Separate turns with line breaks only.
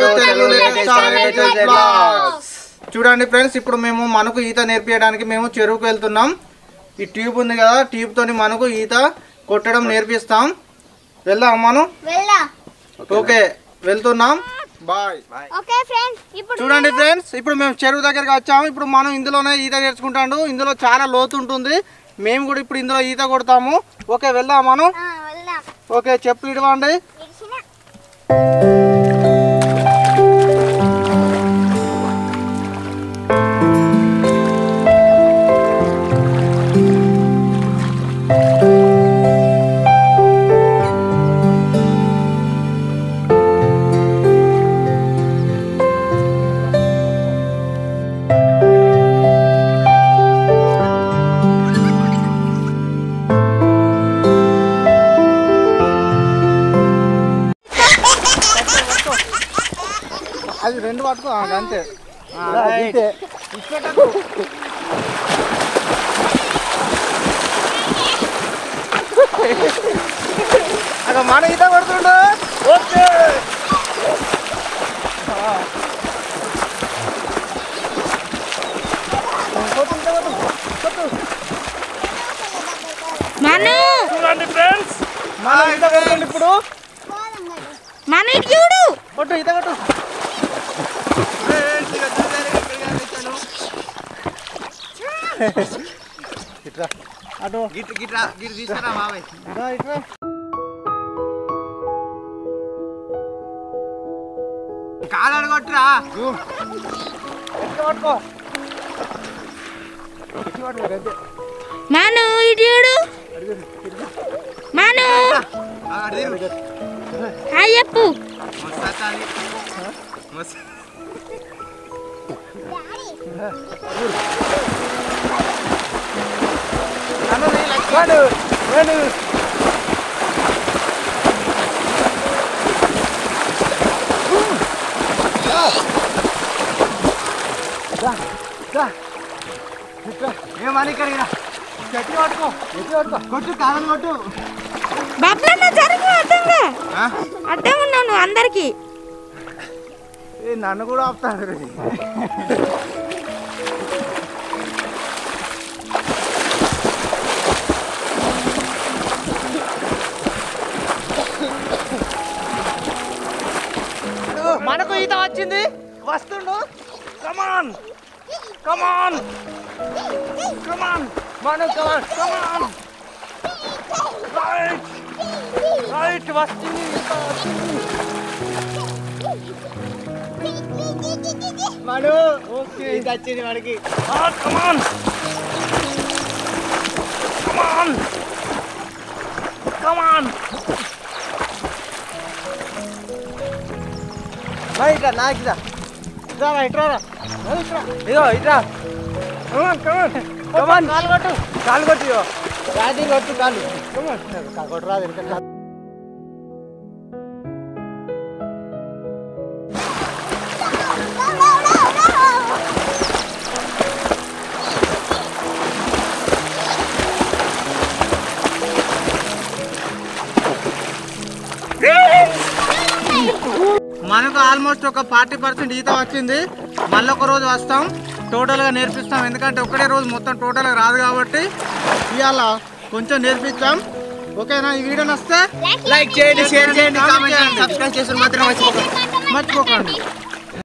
Telugu latest star latest vlogs. చూడండి friends ఇప్పుడు మేము మనకు ఈత నేర్పించడానికి మేము చెరువుకు వెళ్తున్నాం ఈ ట్యూబ్ ఉంది కదా ట్యూబ్ తోని మనకు ఈత కొట్టడం నేర్పిస్తాం వెళ్దాం మనం
వెళ్దాం
ఓకే వెళ్తున్నాం బాయ్
ఓకే ఫ్రెండ్స్ ఇప్పుడు
చూడండి ఫ్రెండ్స్ ఇప్పుడు మేము చెరువు దగ్గరికి వచ్చాము ఇప్పుడు మనం ఇందులోనే ఈత నేర్చుకుంటాడు ఇందులో చాలా లోతు ఉంటుంది మేము కూడా ఇప్పుడు ఇందులో ఈత కొడతాము ఓకే వెళ్దాం మనం
ఆ, వెళ్దాం
ఓకే చెప్పు ఇడవండి
ఇడిసిన
అది రెండు పట్టుకో ఆ, అంతే అక్కడ మన ఈత కొడుతుండు ఓకే
మను
చూడండి ఫ్రెండ్స్
మన ఈత కొడుతుండు ఇప్పుడు
మను ఇటు చూడు
కొట్టు ఈత కొట్టు ఇట్రా అటు
గిట్ గిట్రా గిట్ తీసుకురా బాబాయ్
రా, ఇట్రా
కాలు అడగొట్టురా
ఎట్లా పట్టుకో ఎట్లా పట్టుకో అంతే
మను ఇటు చూడు మను హాయ్ చెప్పు
అను నీ లక్ష్మణు వేణు
ఏమని ఇక్కడ
గట్టి పట్టుకో గట్టి పట్టుకో
కొట్టు కాలం కొట్టు
బబ్బలన్న జరుగు అడ్డంగా అడ్డం ఉన్నావు నువ్వు అందరికి
ఏ నన్ను కూడా ఆపుతాడు రే. మనకు ఈత వచ్చింది వస్తుండు కమాన్ కమాన్ కమాన్ మనం కమాన్ కమాన్ రైట్ రైట్ వస్తుంది ఈత వచ్చింది మను ఓకే ఇది వచ్చింది మనకి కమాన్ కమాన్ కమాన్ ఇట్రా నాకు ఇట్రా ఇట్రా ఇట్రా ఇట్రా ఇదో ఇట్రా కమాన్ కమాన్ కమాన్ కాలు కొట్టు కాలు కొట్టు ఇగో రాది కొట్టు కాలు కమాన్ కాలు కొట్టు రాదు ఇంకా మనకు ఆల్మోస్ట్ ఒక ఫార్టీ పర్సెంట్ ఈత వచ్చింది మళ్ళీ ఒక రోజు వస్తాం టోటల్గా నేర్పిస్తాం ఎందుకంటే ఒకటే రోజు మొత్తం టోటల్గా రాదు కాబట్టి ఇవాళ కొంచెం నేర్పిస్తాం ఓకేనా ఈ వీడియో వస్తే
లైక్ చేయండి షేర్ చేయండి
కామెంట్
కామెంట్ చేయండి
చేయండి.
సబ్స్క్రైబ్ చేసి మాత్రం మర్చిపోకండి
మర్చిపోకండి